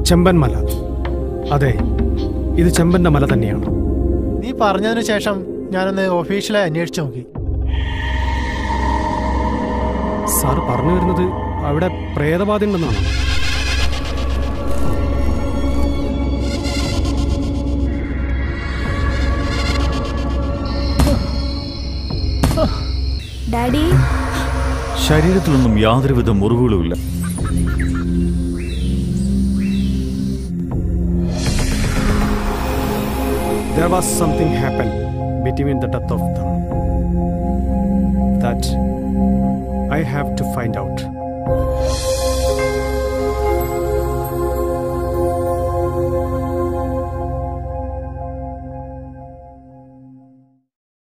ചെമ്പൻ മല അതെ ഇത് ചെമ്പന്റെ മല തന്നെയാണ് നീ പറഞ്ഞതിന് ശേഷം ഞാനൊന്ന് ഒഫീഷ്യലായി അന്വേഷിച്ചു നോക്കി സാർ പറഞ്ഞു വരുന്നത് അവിടെ പ്രേതബാധ ഉണ്ടെന്നാണ് ഡാഡി ശരീരത്തിലൊന്നും യാതൊരുവിധ മുറിവുകളുമില്ല There was something happened between the death of them that I have to find out.